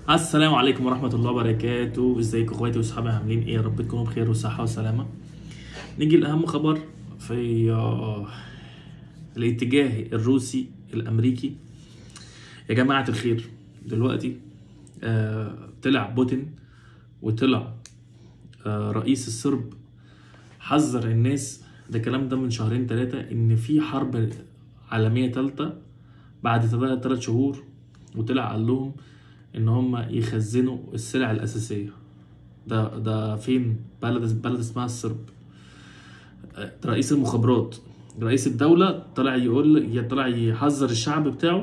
السلام عليكم ورحمة الله وبركاته ازيكم اخواتي واصحابي عاملين ايه يا رب تكونوا بخير وصحة وسلامة نيجي لأهم خبر في آه، الاتجاه الروسي الأمريكي يا جماعة الخير دلوقتي آه، طلع بوتين وطلع آه، رئيس الصرب حذر الناس ده الكلام ده من شهرين ثلاثة إن في حرب عالمية ثالثة بعد ثلاث شهور وطلع قال لهم إن هم يخزنوا السلع الأساسية ده ده فين بلد بلد اسمها الصرب آه، رئيس المخابرات رئيس الدولة طلع يقول طلع يحذر الشعب بتاعه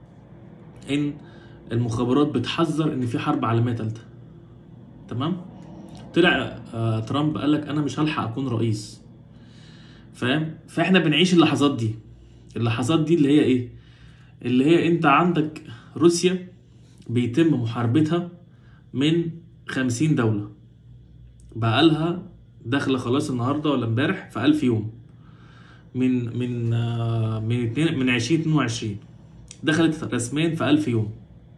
إن المخابرات بتحذر إن في حرب عالمية ثالثة تمام طلع آه، ترامب قال لك انا مش هلحق اكون رئيس فاهم فاحنا بنعيش اللحظات دي اللحظات دي اللي هي ايه اللي هي انت عندك روسيا بيتم محاربتها من خمسين دولة بقالها داخلة خلاص النهاردة ولا امبارح في ألف يوم من من آه، من اتنين من عشرين اتنين وعشرين دخلت رسميا في ألف يوم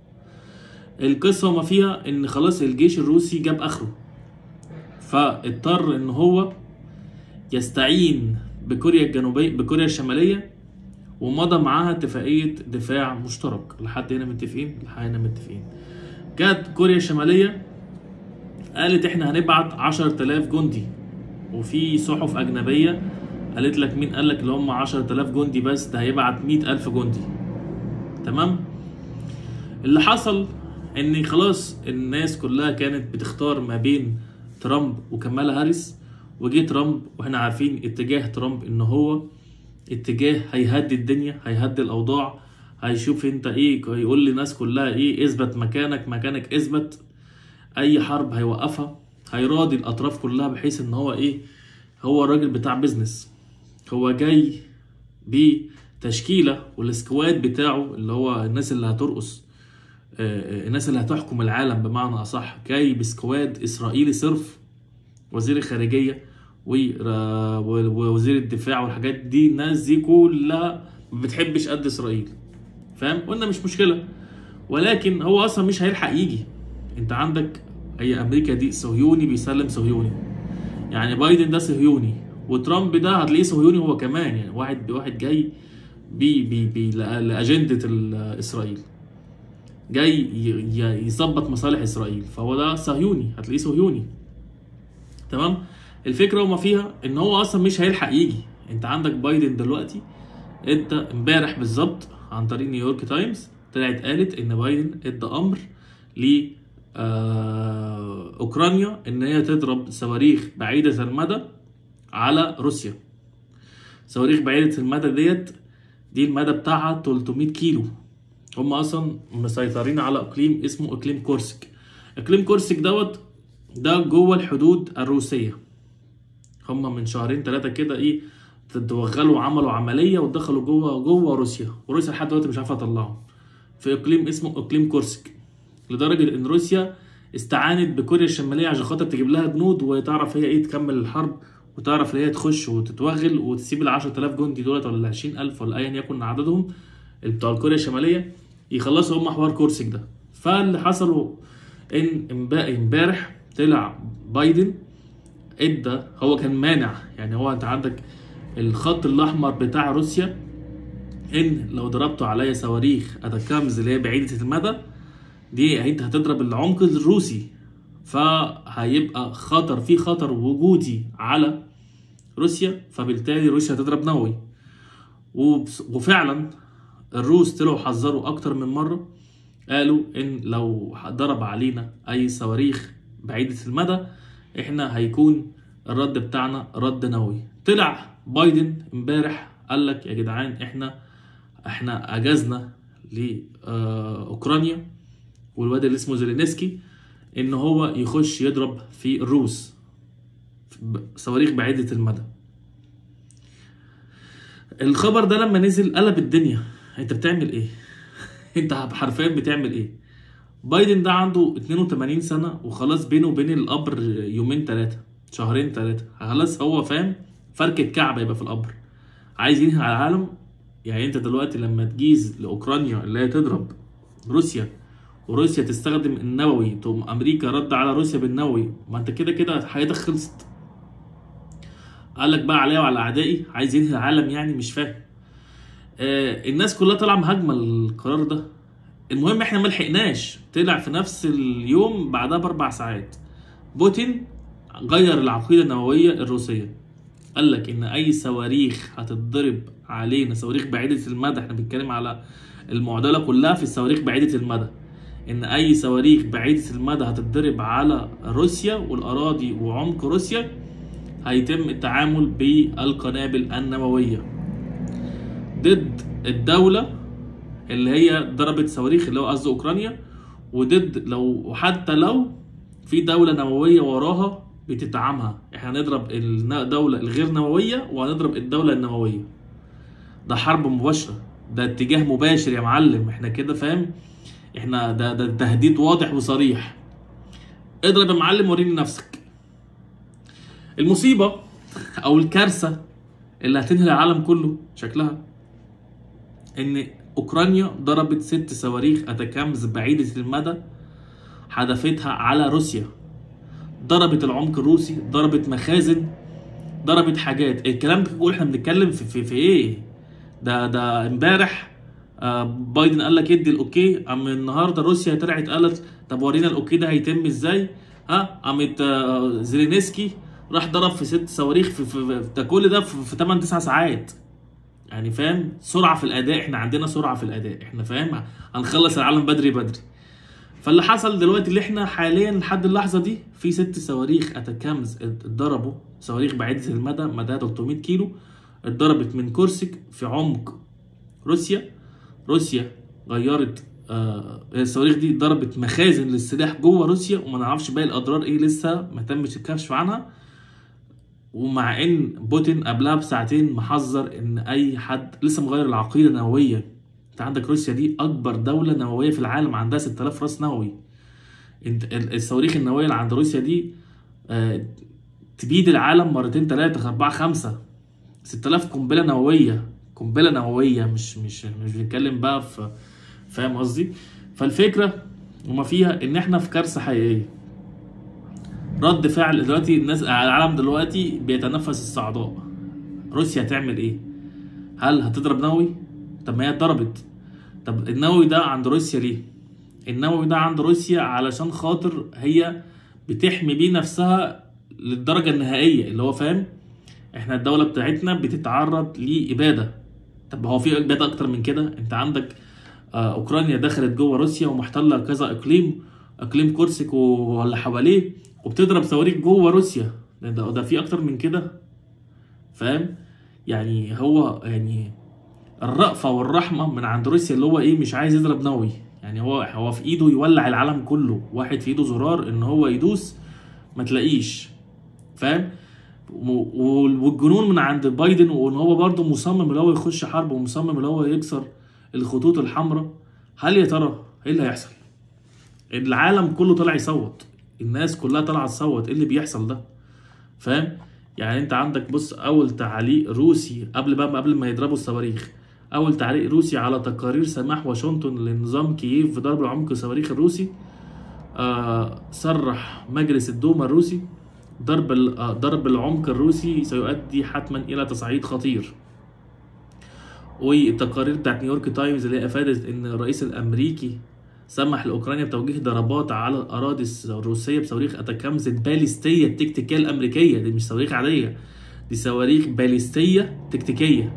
القصة وما فيها إن خلاص الجيش الروسي جاب آخره فاضطر ان هو يستعين بكوريا الجنوبية بكوريا الشمالية ومضى معاها اتفاقية دفاع مشترك لحد هنا متفقين لحد هنا متفقين جت كوريا الشمالية قالت احنا هنبعت عشر تلاف جندي وفي صحف أجنبية قالت لك مين قال لك اللي هم عشر تلاف جندي بس ده هيبعت مئة ألف جندي تمام اللي حصل ان خلاص الناس كلها كانت بتختار ما بين ترامب وكمالا هاريس وجه ترامب واحنا عارفين اتجاه ترامب ان هو اتجاه هيهدي الدنيا هيهدي الاوضاع هيشوف انت ايه هيقول للناس كلها ايه اثبت مكانك مكانك اثبت اي حرب هيوقفها هيراضي الاطراف كلها بحيث ان هو ايه هو الراجل بتاع بيزنس هو جاي بتشكيله والسكواد بتاعه اللي هو الناس اللي هترقص آه، الناس اللي هتحكم العالم بمعنى اصح جاي بسكواد اسرائيلي صرف وزير الخارجيه و- را- و- ووزير الدفاع والحاجات دي الناس دي كلها ما بتحبش قد اسرائيل فاهم قلنا مش مشكله ولكن هو اصلا مش هيلحق يجي انت عندك هي امريكا دي صهيوني بيسلم صهيوني يعني بايدن ده صهيوني وترامب ده هتلاقيه صهيوني هو كمان يعني واحد واحد جاي بي بي بي لأ- لاجنده ال- اسرائيل جاي ي- ي- يظبط مصالح اسرائيل فهو ده صهيوني هتلاقيه صهيوني تمام الفكره وما فيها ان هو اصلا مش هيلحق يجي انت عندك بايدن دلوقتي انت امبارح بالظبط عن طريق نيويورك تايمز طلعت قالت ان بايدن ادى امر ل آه، اوكرانيا ان هي تضرب صواريخ بعيده المدى على روسيا صواريخ بعيده المدى ديت دي المدى بتاعها 300 كيلو هم اصلا مسيطرين على اقليم اسمه اقليم كورسك اقليم كورسك دوت ده جوه الحدود الروسيه هم من شهرين ثلاثه كده ايه توغلوا عملوا عمليه ودخلوا جوه جوه روسيا وروسيا لحد دلوقتي مش عارفه تطلعهم في اقليم اسمه اقليم كورسك لدرجه ان روسيا استعانت بكوريا الشماليه عشان خاطر تجيب لها جنود وتعرف هي ايه تكمل الحرب وتعرف ان هي تخش وتتوغل وتسيب ال 10000 جندي دولت ولا ال 20000 ولا ايا يكن عددهم بتوع كوريا الشماليه يخلصوا هم حوار كورسك ده فاللي حصلوا ان امبا- امبارح طلع بايدن ادى هو كان مانع يعني هو انت عندك الخط الاحمر بتاع روسيا ان لو ضربتوا عليا صواريخ اتاكامز اللي هي بعيده المدى دي انت هتضرب العمق الروسي فهيبقى خطر في خطر وجودي على روسيا فبالتالي روسيا هتضرب نووي وبس- وفعلا الروس طلعوا حذروا اكتر من مره قالوا ان لو ضرب علينا اي صواريخ بعيده المدى احنا هيكون الرد بتاعنا رد نووي طلع بايدن امبارح قال لك يا جدعان احنا احنا اجزنا لاوكرانيا والواد اللي اسمه زيلينسكي ان هو يخش يضرب في الروس ب- صواريخ بعيده المدى الخبر ده لما نزل قلب الدنيا انت بتعمل ايه انت حرفيا بتعمل ايه بايدن ده عنده 82 سنة وخلاص بينه وبين القبر يومين ثلاثة شهرين ثلاثة خلاص هو فاهم فركة كعبة يبقى في القبر عايز ينهي على العالم يعني انت دلوقتي لما تجيز لاوكرانيا اللي هي تضرب روسيا وروسيا تستخدم النووي تقوم امريكا رد على روسيا بالنووي ما انت كده كده حياتك خلصت قال لك بقى عليا وعلى اعدائي عايز ينهي العالم يعني مش فاهم آه الناس كلها طالعه مهاجمه القرار ده المهم احنا ما لحقناش طلع في نفس اليوم بعدها باربع ساعات بوتين غير العقيده النوويه الروسيه قال لك ان اي صواريخ هتتضرب علينا صواريخ بعيده المدى احنا بنتكلم على المعضله كلها في الصواريخ بعيده المدى ان اي صواريخ بعيده المدى هتتضرب على روسيا والاراضي وعمق روسيا هيتم التعامل بالقنابل النوويه ضد الدوله اللي هي ضربت صواريخ اللي هو قصده اوكرانيا وضد لو وحتى لو في دوله نوويه وراها بتدعمها احنا هنضرب الدوله الغير نوويه وهنضرب الدوله النوويه ده حرب مباشره ده اتجاه مباشر يا معلم احنا كده فاهم احنا ده ده تهديد واضح وصريح اضرب يا معلم وريني نفسك المصيبه او الكارثه اللي هتنهي العالم كله شكلها ان اوكرانيا ضربت ست صواريخ اتاكامز بعيده المدى حدفتها على روسيا ضربت العمق الروسي ضربت مخازن ضربت حاجات الكلام ده كله احنا بنتكلم في, في, في ايه ده ده امبارح آه بايدن قال لك ادي الاوكي اما النهارده روسيا طلعت قالت طب ورينا الاوكي ده هيتم ازاي ها قامت آه زيلينسكي راح ضرب في ست صواريخ في, في, في ده كل ده في, في 8 9 ساعات يعني فاهم سرعه في الاداء احنا عندنا سرعه في الاداء احنا فاهم هنخلص العالم بدري بدري فاللي حصل دلوقتي اللي احنا حاليا لحد اللحظه دي في ست صواريخ اتاكامز اتضربوا صواريخ بعيده المدى مدى 300 كيلو اتضربت من كورسك في عمق روسيا روسيا غيرت آه الصواريخ دي ضربت مخازن للسلاح جوه روسيا وما نعرفش باقي الاضرار ايه لسه ما تمش الكشف عنها ومع ان بوتين قبلها بساعتين محذر ان اي حد لسه مغير العقيده النوويه انت عندك روسيا دي اكبر دوله نوويه في العالم عندها 6000 راس نووي انت الصواريخ النوويه اللي عند روسيا دي آه تبيد العالم مرتين ثلاثه اربعه خمسه 6000 قنبله نوويه قنبله نوويه مش مش مش بنتكلم بقى في فاهم قصدي فالفكره وما فيها ان احنا في كارثه حقيقيه رد فعل دلوقتي الناس العالم دلوقتي بيتنفس الصعداء روسيا هتعمل ايه هل هتضرب نووي طب ما هي اتضربت طب النووي ده عند روسيا ليه النووي ده عند روسيا علشان خاطر هي بتحمي بيه نفسها للدرجه النهائيه اللي هو فاهم احنا الدوله بتاعتنا بتتعرض لاباده طب هو في اباده اكتر من كده انت عندك آه اوكرانيا دخلت جوه روسيا ومحتله كذا اقليم اقليم كورسك واللي حواليه وبتضرب صواريخ جوه روسيا ده, ده, ده في اكتر من كده فاهم يعني هو يعني الرأفة والرحمة من عند روسيا اللي هو ايه مش عايز يضرب نووي يعني هو هو في ايده يولع العالم كله واحد في ايده زرار ان هو يدوس ما تلاقيش فاهم والجنون من عند بايدن وان هو برضه مصمم اللي هو يخش حرب ومصمم اللي هو يكسر الخطوط الحمراء هل يا ترى ايه اللي هيحصل العالم كله طلع يصوت الناس كلها طالعه تصوت ايه اللي بيحصل ده فاهم يعني انت عندك بص اول تعليق روسي قبل بقى قبل ما يضربوا الصواريخ اول تعليق روسي على تقارير سماح واشنطن لنظام كييف بضرب العمق الصواريخ الروسي آه صرح مجلس الدوما الروسي ضرب آه ضرب العمق الروسي سيؤدي حتما الى تصعيد خطير والتقارير بتاعت نيويورك تايمز اللي افادت ان الرئيس الامريكي سمح لاوكرانيا بتوجيه ضربات على الاراضي الروسيه بصواريخ اتاكامز الباليستيه التكتيكيه الامريكيه دي مش صواريخ عاديه دي صواريخ باليستيه تكتيكيه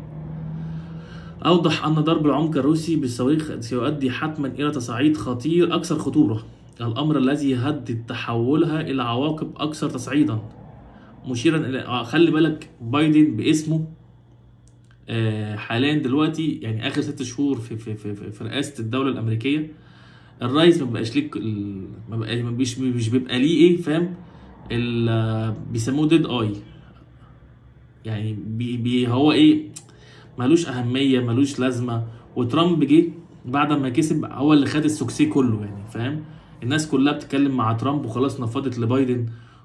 اوضح ان ضرب العمق الروسي بالصواريخ سيؤدي حتما الى تصعيد خطير اكثر خطوره الامر الذي يهدد تحولها الى عواقب اكثر تصعيدا مشيرا الى خلي بالك بايدن باسمه حاليا دلوقتي يعني اخر ست شهور في في في, في رئاسه الدوله الامريكيه الرئيس ما بقاش ليك ما بقاش مش مش بيبقى ليه ايه فاهم بيسموه ديد اي يعني بي بي هو ايه ملوش اهميه ملوش لازمه وترامب جه بعد ما كسب هو اللي خد السوكسي كله يعني فاهم الناس كلها بتتكلم مع ترامب وخلاص نفضت لبايدن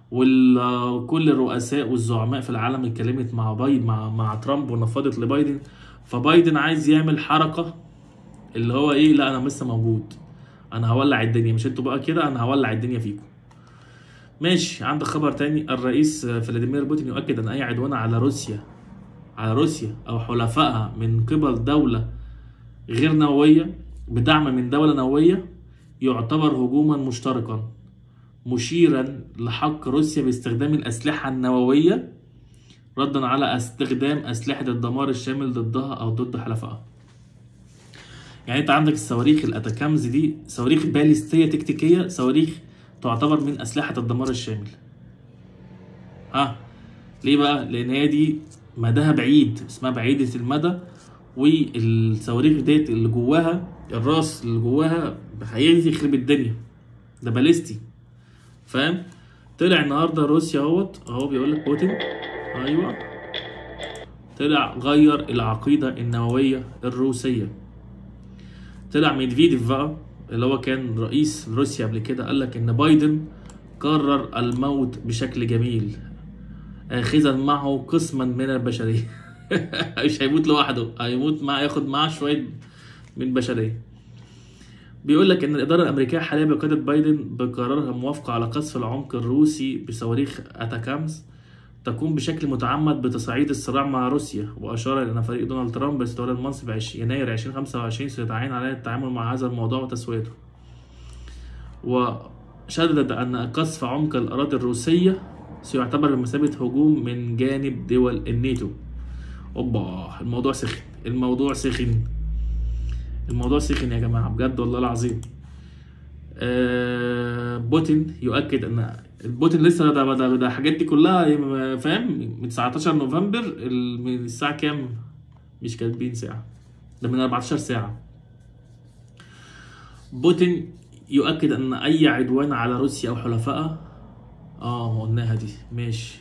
وكل الرؤساء والزعماء في العالم اتكلمت مع بايدن مع مع ترامب ونفضت لبايدن فبايدن عايز يعمل حركه اللي هو ايه لا انا لسه موجود انا هولع الدنيا مش انتوا بقى كده انا هولع الدنيا فيكم ماشي عندك خبر تاني الرئيس فلاديمير بوتين يؤكد ان اي عدوان على روسيا على روسيا او حلفائها من قبل دولة غير نووية بدعم من دولة نووية يعتبر هجوما مشتركا مشيرا لحق روسيا باستخدام الأسلحة النووية ردا على استخدام أسلحة الدمار الشامل ضدها أو ضد حلفائها يعني انت عندك الصواريخ الاتاكامز دي صواريخ باليستيه تكتيكيه صواريخ تعتبر من اسلحه الدمار الشامل ها ليه بقى لان هي دي مداها بعيد اسمها بعيده المدى والصواريخ ديت اللي جواها الراس اللي جواها هيجي يخرب الدنيا ده باليستي فاهم طلع النهارده روسيا اهوت اهو بيقول لك بوتين ايوه طلع غير العقيده النوويه الروسيه طلع ميدفيديف بقى اللي هو كان رئيس روسيا قبل كده قال لك ان بايدن قرر الموت بشكل جميل اخذا معه قسما من البشريه مش هيموت لوحده هيموت مع ياخد معاه شويه من البشريه بيقول لك ان الاداره الامريكيه حاليا بقياده بايدن بقرارها موافقه على قصف العمق الروسي بصواريخ اتاكامز تقوم بشكل متعمد بتصعيد الصراع مع روسيا واشار الى ان فريق دونالد ترامب استولى المنصب عش- يناير 2025 سيتعين عليه التعامل مع هذا الموضوع وتسويته وشدد ان قصف عمق الاراضي الروسيه سيعتبر بمثابه هجوم من جانب دول الناتو اوبا الموضوع سخن الموضوع سخن الموضوع سخن يا جماعه بجد والله العظيم آه بوتين يؤكد ان بوتين لسه ده ده, ده الحاجات دي كلها فاهم من 19 نوفمبر ال- من الساعه كام مش كاتبين ساعه ده من 14 ساعه بوتين يؤكد ان اي عدوان على روسيا او حلفائها اه ما قلناها دي ماشي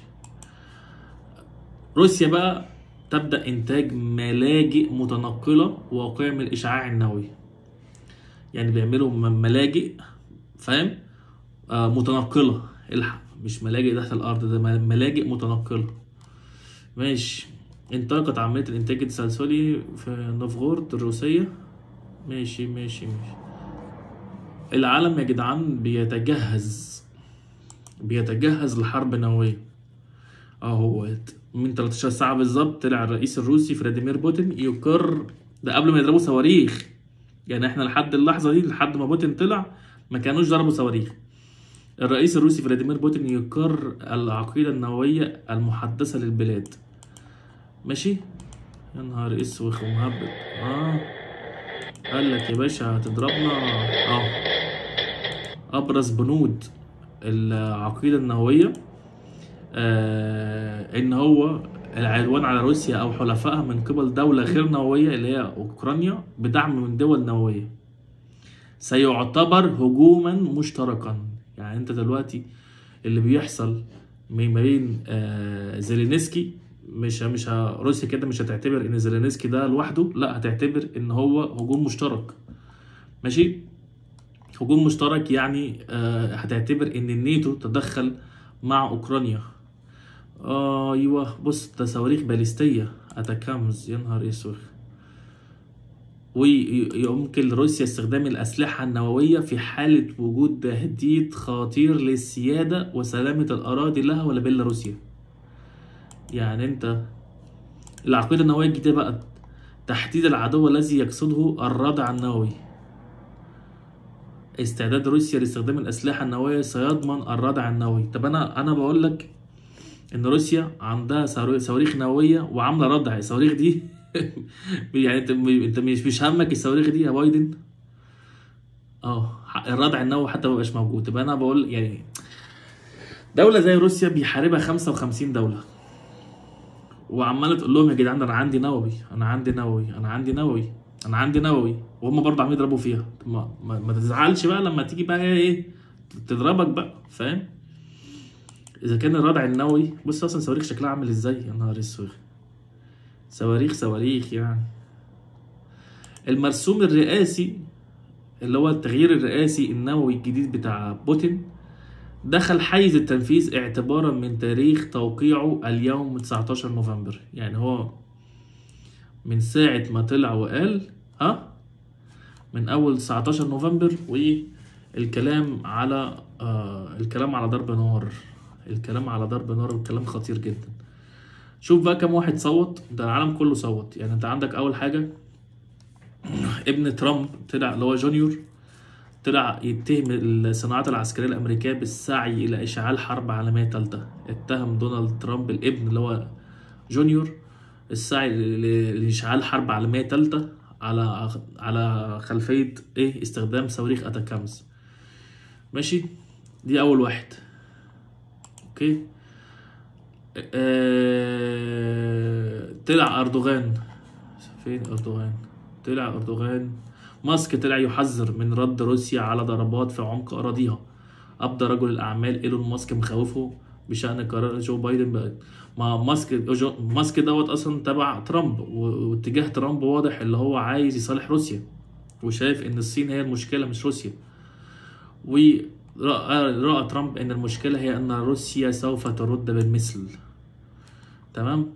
روسيا بقى تبدا انتاج ملاجئ متنقله وقائم الاشعاع النووي يعني بيعملوا م- ملاجئ فاهم آه متنقله الحق مش ملاجئ تحت الارض ده م- ملاجئ متنقله ماشي انطلقت عمليه الانتاج التسلسلي في نوفغورد الروسيه ماشي ماشي ماشي العالم يا جدعان بيتجهز بيتجهز لحرب نوويه اهو من 13 ساعة بالظبط طلع الرئيس الروسي فلاديمير بوتين يقر ده قبل ما يضربوا صواريخ يعني احنا لحد اللحظة دي لحد ما بوتين طلع ما كانوش ضربوا صواريخ الرئيس الروسي فلاديمير بوتين يقر العقيدة النووية المحدثة للبلاد ماشي يا نهار اسود ومهبب اه قال لك يا باشا هتضربنا اه ابرز بنود العقيدة النووية آه ان هو العدوان على روسيا او حلفائها من قبل دولة غير نووية اللي هي اوكرانيا بدعم من دول نووية سيعتبر هجوما مشتركا يعني انت دلوقتي اللي بيحصل ما بين آه زيلينسكي مش مش ه- روسيا كده مش هتعتبر ان زيلينسكي ده لوحده لا هتعتبر ان هو هجوم مشترك ماشي هجوم مشترك يعني آه هتعتبر ان الناتو تدخل مع اوكرانيا آه ايوه بص ده صواريخ باليستيه اتاكامز يا نهار اسود ويمكن لروسيا استخدام الأسلحة النووية في حالة وجود تهديد خطير للسيادة وسلامة الأراضي لها ولا بيلاروسيا يعني أنت العقيدة النووية الجديدة بقى تحديد العدو الذي يقصده الردع النووي استعداد روسيا لاستخدام الأسلحة النووية سيضمن الردع النووي طب أنا أنا بقول لك إن روسيا عندها صواريخ صواريخ نووية وعاملة ردع الصواريخ دي يعني انت انت مش مش همك الصواريخ دي يا بايدن اه الردع النووي حتى ما بقاش موجود يبقى انا بقول يعني دولة زي روسيا بيحاربها 55 دولة وعمالة تقول لهم يا جدعان ده انا عندي نووي انا عندي نووي انا عندي نووي انا عندي نووي وهم برضه عمالين يضربوا فيها طب ما, ما, ما تزعلش بقى لما تيجي بقى ايه تضربك بقى فاهم اذا كان الردع النووي بص اصلا صواريخ شكلها عامل ازاي يا نهار اسود صواريخ صواريخ يعني المرسوم الرئاسي اللي هو التغيير الرئاسي النووي الجديد بتاع بوتين دخل حيز التنفيذ اعتبارا من تاريخ توقيعه اليوم 19 نوفمبر يعني هو من ساعة ما طلع وقال ها من اول 19 نوفمبر والكلام على آه الكلام على ضرب نار الكلام على ضرب نار الكلام خطير جدا شوف بقى كم واحد صوت ده العالم كله صوت يعني انت عندك اول حاجه ابن ترامب طلع اللي هو جونيور طلع يتهم الصناعات العسكريه الامريكيه بالسعي الى اشعال حرب عالميه ثالثه اتهم دونالد ترامب الابن اللي هو جونيور السعي ل- لاشعال حرب عالميه ثالثه على على خلفيه ايه استخدام صواريخ اتاكامز ماشي دي اول واحد اوكي آه... طلع اردوغان فين اردوغان طلع اردوغان ماسك طلع يحذر من رد روسيا على ضربات في عمق اراضيها ابدى رجل الاعمال ايلون ماسك مخاوفه بشان قرار جو بايدن بقى ما ماسك جو ماسك دوت اصلا تبع ترامب و- واتجاه ترامب واضح اللي هو عايز يصالح روسيا وشايف ان الصين هي المشكله مش روسيا ورأى رأى ترامب ان المشكله هي ان روسيا سوف ترد بالمثل تمام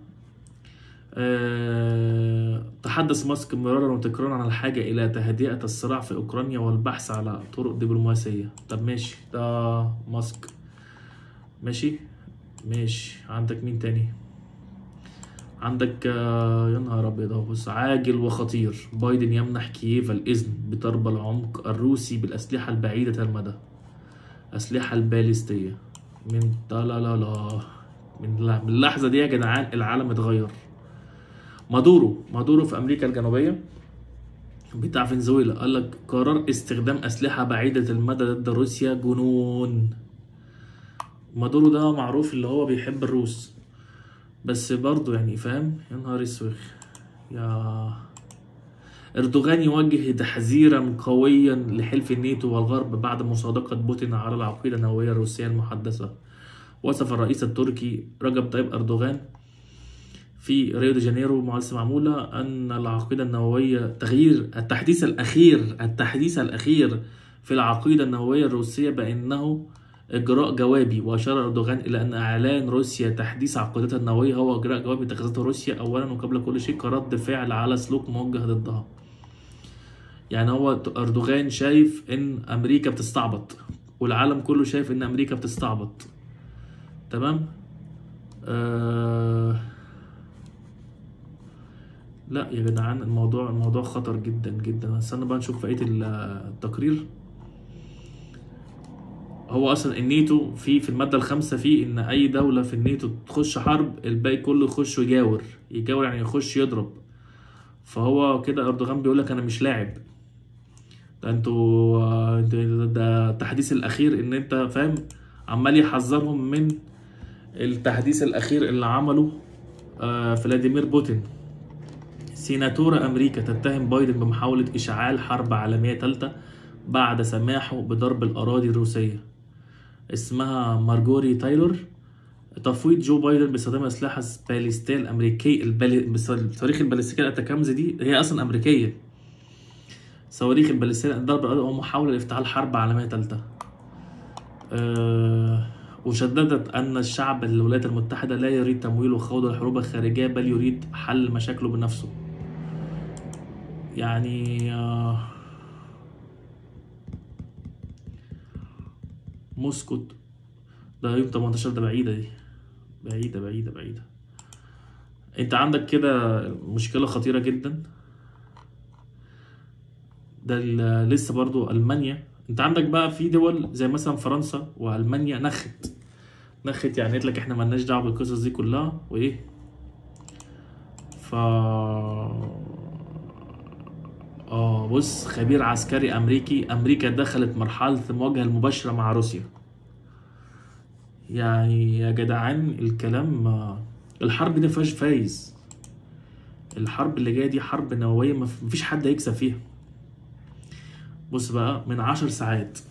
أه... تحدث ماسك مرارا وتكرارا عن الحاجة إلى تهدئة الصراع في أوكرانيا والبحث على طرق دبلوماسية طب ماشي ده ماسك ماشي ماشي عندك مين تاني عندك آه، يا نهار أبيض أهو بص عاجل وخطير بايدن يمنح كييف الإذن بضرب العمق الروسي بالأسلحة البعيدة المدى أسلحة الباليستية من لا لا لا لا من لا- من اللحظة دي يا جدعان العالم اتغير مادورو مادورو في امريكا الجنوبيه بتاع فنزويلا قال لك قرار استخدام اسلحه بعيده المدى ضد روسيا جنون مادورو ده معروف اللي هو بيحب الروس بس برضه يعني فاهم يا نهار اسود يا اردوغان يوجه تحذيرا قويا لحلف الناتو والغرب بعد مصادقه بوتين على العقيده النوويه الروسيه المحدثه وصف الرئيس التركي رجب طيب اردوغان في ريو دي جانيرو معلسة معمولة أن العقيدة النووية تغيير التحديث الأخير التحديث الأخير في العقيدة النووية الروسية بأنه إجراء جوابي وأشار أردوغان إلى أن إعلان روسيا تحديث عقيدتها النووية هو إجراء جوابي اتخذته روسيا أولا وقبل كل شيء كرد فعل على سلوك موجه ضدها يعني هو أردوغان شايف إن أمريكا بتستعبط والعالم كله شايف إن أمريكا بتستعبط تمام آه لا يا جدعان الموضوع الموضوع خطر جدا جدا استنى بقى نشوف بقيه ال- التقرير هو اصلا الناتو في في الماده الخامسه فيه ان اي دوله في الناتو تخش حرب الباقي كله يخش يجاور يجاور يعني يخش يضرب فهو كده اردوغان بيقول لك انا مش لاعب ده انتوا آه، ده, ده التحديث الاخير ان انت فاهم عمال يحذرهم من التحديث الاخير اللي عمله آه، فلاديمير بوتين سيناتورة أمريكا تتهم بايدن بمحاولة إشعال حرب عالمية ثالثة بعد سماحه بضرب الأراضي الروسية اسمها مارجوري تايلور تفويض جو بايدن باستخدام أسلحة باليستية الأمريكية البالي... بس- الصواريخ الباليستية الأتاكامز دي هي أصلا أمريكية صواريخ الباليستية ضرب الأراضي ومحاولة لافتعال حرب عالمية ثالثة أه... وشددت أن الشعب الولايات المتحدة لا يريد تمويل وخوض الحروب الخارجية بل يريد حل مشاكله بنفسه يعني آه، مسكت ده يوم 18 ده بعيدة دي بعيدة بعيدة بعيدة انت عندك كده مشكلة خطيرة جدا ده ال- لسه برضو ألمانيا انت عندك بقى في دول زي مثلا فرنسا وألمانيا نخت نخت يعني قلت لك احنا ملناش دعوة بالقصص دي كلها وايه ف اه بص خبير عسكري امريكي امريكا دخلت مرحلة المواجهة المباشرة مع روسيا يعني يا جدعان الكلام آه، الحرب دي مفيهاش فايز الحرب اللي جاية دي حرب نووية مف- مفيش حد هيكسب فيها بص بقى من عشر ساعات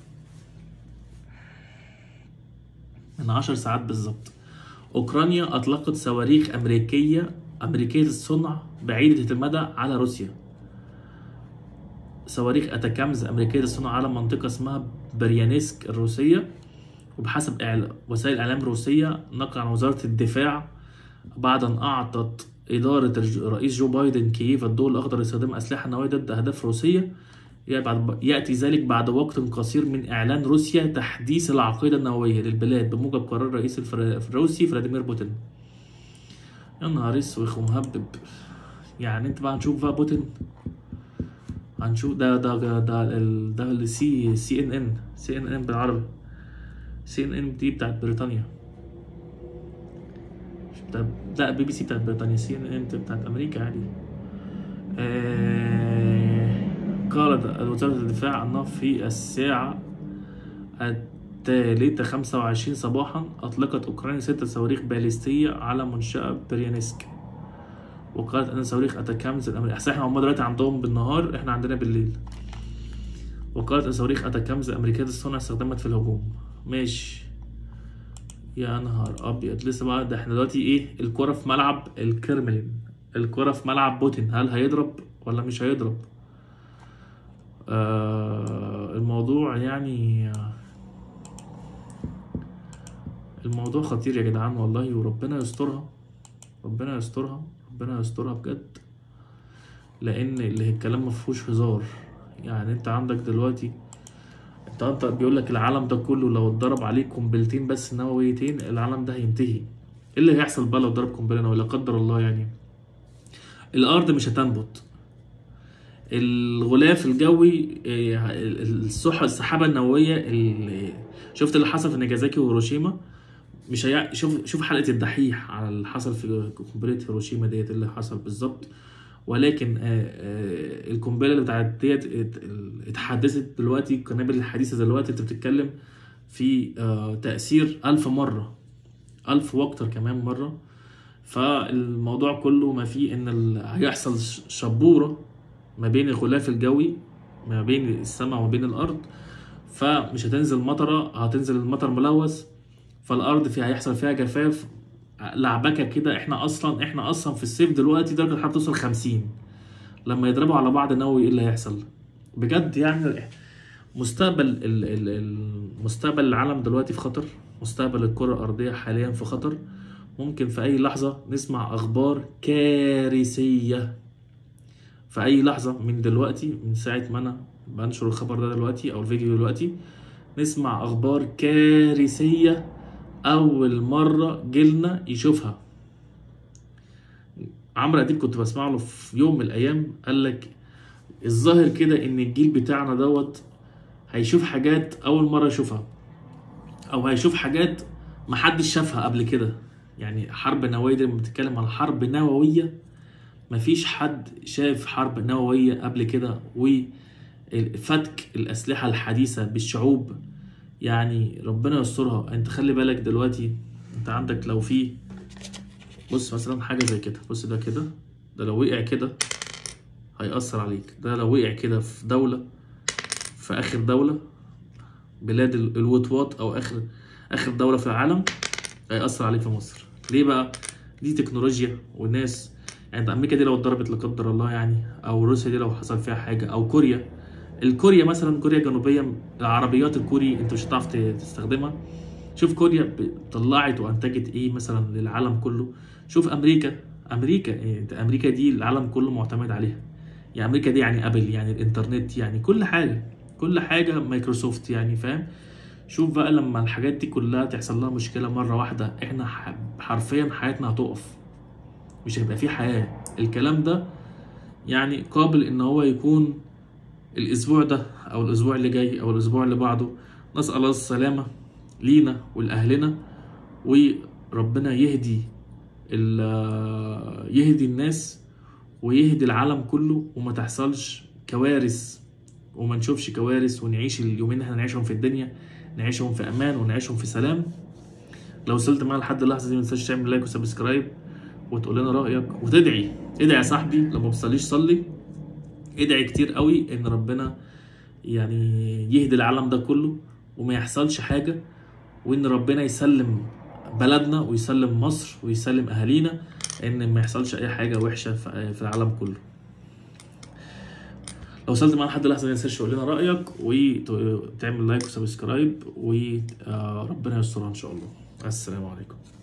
من عشر ساعات بالظبط أوكرانيا أطلقت صواريخ أمريكية أمريكية الصنع بعيدة المدى على روسيا صواريخ أتاكامز أمريكية الصنع على منطقة اسمها بريانسك الروسية وبحسب إعلا- وسائل إعلام روسية نقل عن وزارة الدفاع بعد أن أعطت إدارة الج- رئيس جو بايدن كييف الضوء الأخضر لاستخدام أسلحة نووية ضد أهداف روسية يأتي ذلك بعد وقت قصير من إعلان روسيا تحديث العقيدة النووية للبلاد بموجب قرار الرئيس الروسي فلاديمير بوتين يا نهار اسوخ ومهبب يعني انت بقى هنشوف بقى بوتين هنشوف ده ده ده ده ال- ده السي سي ان ان سي ان ان بالعربي سي ان ان دي بتاعت بريطانيا مش بتاع لا بي بي سي بتاعت بريطانيا سي ان ان بتاعت امريكا عادي آه... قالت وزارة الدفاع أنه في الساعة الثالثة 25 صباحا أطلقت أوكرانيا ستة صواريخ باليستية على منشأة بريانسك وقالت أن صواريخ أتاكامز الأمريكية أصل إحنا هم دلوقتي عندهم بالنهار إحنا عندنا بالليل وقالت أن صواريخ أتاكامز الأمريكية الصنع استخدمت في الهجوم ماشي يا نهار أبيض لسه بقى ده إحنا دلوقتي إيه الكرة في ملعب الكرملين الكرة في ملعب بوتين هل هيضرب ولا مش هيضرب آه الموضوع يعني الموضوع خطير يا جدعان والله وربنا يسترها ربنا يسترها ربنا يسترها بجد لان اللي الكلام ما فيهوش هزار يعني انت عندك دلوقتي انت انت بيقول لك العالم ده كله لو اتضرب عليه قنبلتين بس نوويتين العالم ده هينتهي ايه اللي هيحصل بقى لو ضرب قنبله نوويه لا قدر الله يعني الارض مش هتنبت الغلاف الجوي آه، السح السحابه النوويه ال- شفت اللي حصل في ناجازاكي وهيروشيما مش هي... شوف شوف حلقه الدحيح على اللي حصل في قنبله هيروشيما ديت اللي حصل بالظبط ولكن آه، آه، القنبله اللي بتاعت ديت ات- اتحدثت دلوقتي القنابل الحديثه دلوقتي انت بتتكلم في آه، تاثير ألف مره ألف واكتر كمان مره فالموضوع كله ما فيه ان ال... هيحصل ش- شبوره ما بين الغلاف الجوي ما بين السماء وما بين الارض فمش هتنزل مطره هتنزل المطر ملوث فالارض فيها هيحصل فيها جفاف لعبكه كده احنا اصلا احنا اصلا في الصيف دلوقتي درجه الحراره توصل 50 لما يضربوا على بعض نووي ايه اللي هيحصل بجد يعني مستقبل ال- ال- ال- مستقبل العالم دلوقتي في خطر مستقبل الكره الارضيه حاليا في خطر ممكن في اي لحظه نسمع اخبار كارثيه في اي لحظه من دلوقتي من ساعه ما انا بنشر الخبر ده دلوقتي او الفيديو دلوقتي نسمع اخبار كارثيه اول مره جيلنا يشوفها عمرو اديب كنت بسمع له في يوم من الايام قال لك الظاهر كده ان الجيل بتاعنا دوت هيشوف حاجات اول مره يشوفها او هيشوف حاجات محدش شافها قبل كده يعني حرب نوويه دي لما بتتكلم على حرب نوويه مفيش حد شاف حرب نوويه قبل كده وفتك الاسلحه الحديثه بالشعوب يعني ربنا يسترها انت خلي بالك دلوقتي انت عندك لو في بص مثلا حاجه زي كده بص ده كده ده لو وقع كده هيأثر عليك ده لو وقع كده في دولة في آخر دولة بلاد ال- الوطواط أو آخر آخر دولة في العالم هيأثر عليك في مصر ليه بقى؟ دي تكنولوجيا والناس يعني انت أمريكا دي لو اتضربت لا قدر الله يعني أو روسيا دي لو حصل فيها حاجة أو كوريا الكوريا مثلا كوريا الجنوبية العربيات الكوري انت مش هتعرف ت- تستخدمها شوف كوريا ب- طلعت وانتجت ايه مثلا للعالم كله شوف امريكا امريكا إيه انت امريكا دي العالم كله معتمد عليها يعني امريكا دي يعني ابل يعني الانترنت يعني كل حاجه كل حاجه مايكروسوفت يعني فاهم شوف بقى لما الحاجات دي كلها تحصل لها مشكله مره واحده احنا ح- حرفيا حياتنا هتقف مش هيبقى في حياه الكلام ده يعني قابل ان هو يكون الاسبوع ده او الاسبوع اللي جاي او الاسبوع اللي بعده نسال الله السلامه لينا ولاهلنا وربنا يهدي ال- يهدي الناس ويهدي العالم كله وما تحصلش كوارث وما نشوفش كوارث ونعيش اليومين اللي احنا نعيشهم في الدنيا نعيشهم في امان ونعيشهم في سلام لو وصلت معانا لحد اللحظه دي ما تنساش تعمل لايك وسبسكرايب وتقول لنا رايك وتدعي ادعي يا صاحبي لو ما بتصليش صلي ادعي كتير قوي ان ربنا يعني يهدي العالم ده كله وما يحصلش حاجه وان ربنا يسلم بلدنا ويسلم مصر ويسلم اهالينا ان ما يحصلش اي حاجه وحشه في في العالم كله لو وصلت معانا لحد اللحظه دي ما تنساش تقول لنا رايك وتعمل لايك وسبسكرايب وربنا يسترها ان شاء الله السلام عليكم